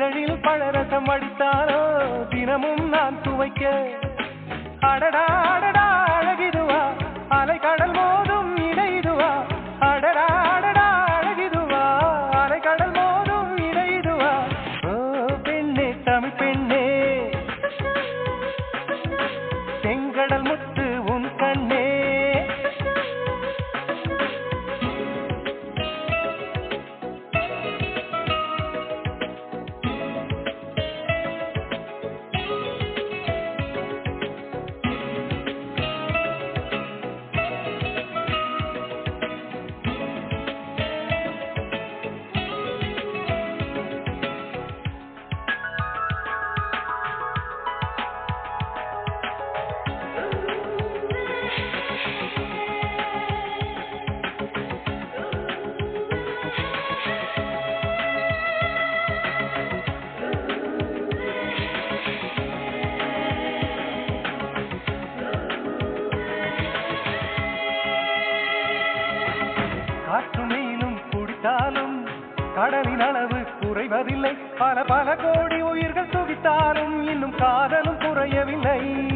இதழில் பழரசம் அடித்தாரோ தினமும் நான் துவைக்க அடடா அடடா அழகிதுவா அலை கடல் மோதும் இடைதுவா அடடா அடடா அழகிதுவா அலை கடல் மோதும் இடைதுவா ஓ பெண்ணே தமிழ் பெண்ணே செங்கடல் முத்து உன் கண்ணே காற்று மேலும் குடித்தாலும் கடலின் அளவு குறைவதில்லை பல பல கோடி உயிர்கள் துடித்தாலும் இன்னும் காதலும் குறையவில்லை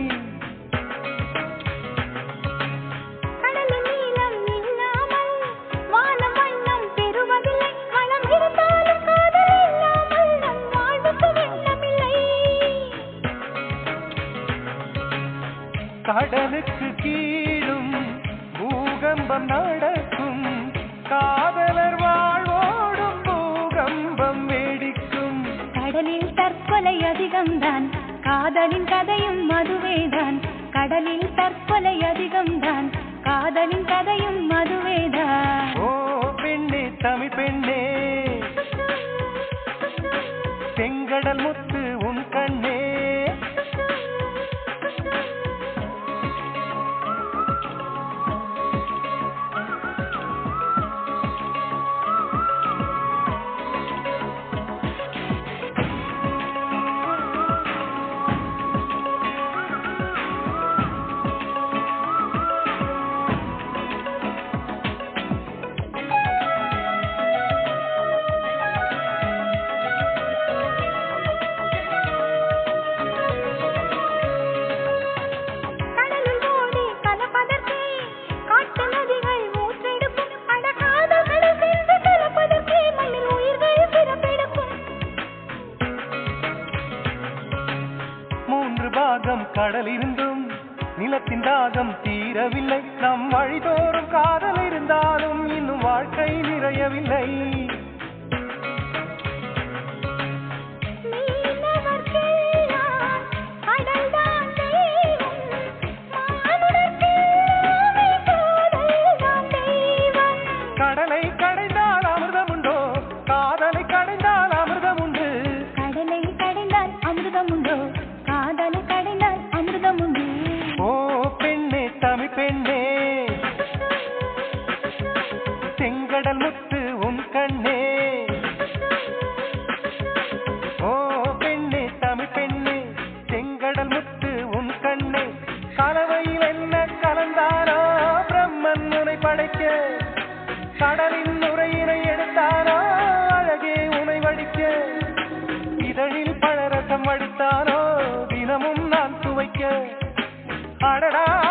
கடலின் நீளம் இல்லாமல் வானம் வண்ணம் பெறுவதில்லை வளம் இருந்தாலும் காதல் இல்லாமல் நம் வாழ்வுக்கு வண்ணமில்லை கடலுக்கு கீழும் பூகம்பம் நடக்கும் காதலர் வாழ்வோடும் பூகம்பம் வேடிக்கும் கடலில் தற்கொலை அதிகம்தான் காதலின் கதையும் மதுவேதான் கடலில் தற்கொலை அதிகம்தான் காதலின் கதையும் மதுவேதான் ஓ பெண்ணே தமிழ் பெண்ணே செங்கடல் முத்து உன் கண்ணே கடலில் ஓடி கலப்பதற்கே காட்டு நதிகள் ஊற்றெடுக்கும் அட காதல் கடல் சென்று கலப்பதற்கே மண்ணில் உயிர்கள் பிறப்பெடுக்கும் மூன்று பாகம் கடல் இருந்தும் நிலத்தின் தாகம் தீரவில்லை நம் வழிதோறும் காதல் இருந்தாலும் இன்னும் வாழ்க்கை நிறையவில்லை மீனவர்க்கெல்லாம் கடல்தான் தெய்வம் மானுடர்க்கெல்லாமே காதல்தான் தெய்வம் கடலை கடைந்தால் அமிர்தம் உண்டோ காதலை கடைந்தால் அமிர்தம் உண்டு கடலை கடைந்தால் அமிர்தம் உண்டோ காதலை கடைந்தால் அமிர்தம் உண்டு ஓ பெண்ணே தமிழ் பெண்ணே செங்கடல் முத்து உன் கண்ணே ஓ பெண்ணே தமிழ் பெண்ணே செங்கடல் முத்து உன் கண்ணே கலவையில் என்ன கலந்தாரோ பிரம்மன் உனை படைக்க கடலின் நுரையினை எடுத்தாரோ அழகே உனை வடிக்க இதழில் பழரசம் வடித்தாரோ தினமும் நான் துவைக்க அடடா